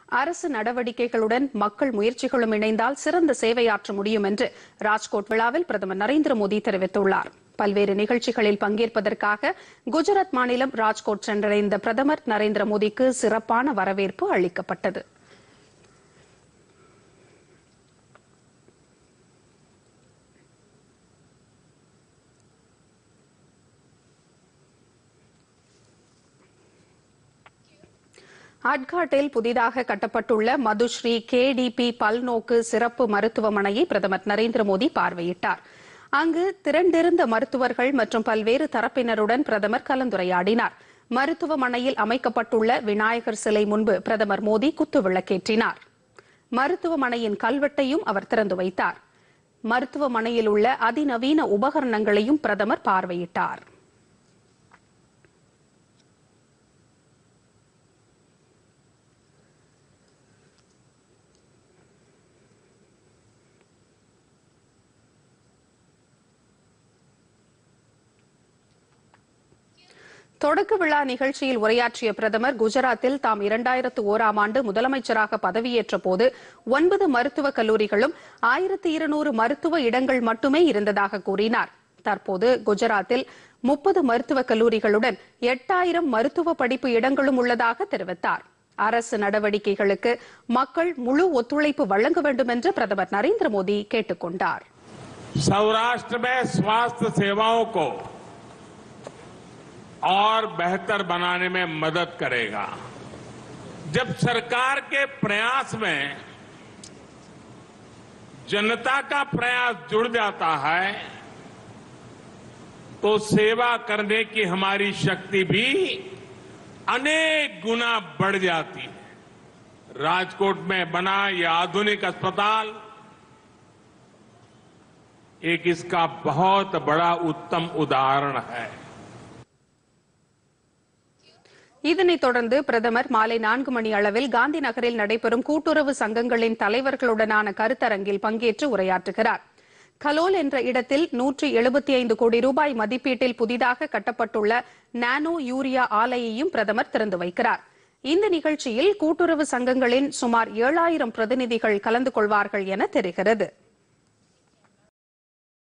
அரசு நடவடிக்கைகளுடன் மக்கள் முயற்சிகளும் இணைந்தால் சிறந்த சேவையாற்ற முடியும் என்று ராஜ்கோட் விழாவில் பிரதமர் நரேந்திர மோடி தெரிவித்துள்ளார் பல்வேறு நிகழ்ச்சிகளில் பங்கேற்பதற்காக குஜராத் மாநிலம் ராஜ்கோட் சென்றடைந்த பிரதமர் நரேந்திர மோடிக்கு சிறப்பான வரவேற்பு அளிக்கப்பட்டது அட்காட்டில் புதிதாக கட்டப்பட்டுள்ள மதுஸ்ரீ கேடிபி பல்நோக்கு சிறப்பு மருத்துவமனையை பிரதமர் நரேந்திர மோடி பார்வையிட்டார் அங்கு திரண்டிருந்த மருத்துவர்கள் மற்றும் பல்வேறு தரப்பினருடன் பிரதமர் கலந்துரையாடினார் மருத்துவமனையில் அமைக்கப்பட்டுள்ள விநாயகர் சிலை முன்பு பிரதமர் மோடி குத்து விளக்கேற்றினார் மருத்துவமனையின் கல்வெட்டையும் அவர் திறந்து வைத்தார் மருத்துவமனையில் உள்ள அதிநவீன உபகரணங்களையும் பிரதமர் பார்வையிட்டார் தொடக்க விழா நிகழ்ச்சியில் உரையாற்றிய பிரதமர் குஜராத்தில் தாம் இரண்டாயிரத்து ஓராம் ஆண்டு முதலமைச்சராக பதவியேற்ற போது ஒன்பது மருத்துவக் கல்லூரிகளும் ஆயிரத்தி இருநூறு மருத்துவ இடங்கள் மட்டுமே இருந்ததாக கூறினார் தற்போது குஜராத்தில் முப்பது மருத்துவக் கல்லூரிகளுடன் எட்டாயிரம் மருத்துவ படிப்பு இடங்களும் உள்ளதாக தெரிவித்தார் அரசு நடவடிக்கைகளுக்கு மக்கள் முழு ஒத்துழைப்பு வழங்க வேண்டும் என்று பிரதமர் நரேந்திர மோடி கேட்டுக் கொண்டார் सौराष्ट्र में स्वास्थ्य सेवाओं को और बेहतर बनाने में मदद करेगा जब सरकार के प्रयास में जनता का प्रयास जुड़ जाता है तो सेवा करने की हमारी शक्ति भी अनेक गुना बढ़ जाती है राजकोट में बना यह आधुनिक अस्पताल एक इसका बहुत बड़ा उत्तम उदाहरण है இதனைத் தொடர்ந்து பிரதமர் மாலை நான்கு மணி அளவில் காந்தி நகரில் நடைபெறும் கூட்டுறவு சங்கங்களின் தலைவர்களுடனான கருத்தரங்கில் பங்கேற்று உரையாற்றுகிறார் கலோல் என்ற இடத்தில் நூற்றி எழுபத்தி ஐந்து கோடி ரூபாய் மதிப்பீட்டில் புதிதாக கட்டப்பட்டுள்ள நானோ யூரியா ஆலையையும் பிரதமர் திறந்து வைக்கிறார் இந்த நிகழ்ச்சியில் கூட்டுறவு சங்கங்களின் சுமார் ஏழாயிரம் பிரதிநிதிகள் கலந்து கொள்வார்கள் என தெரிகிறது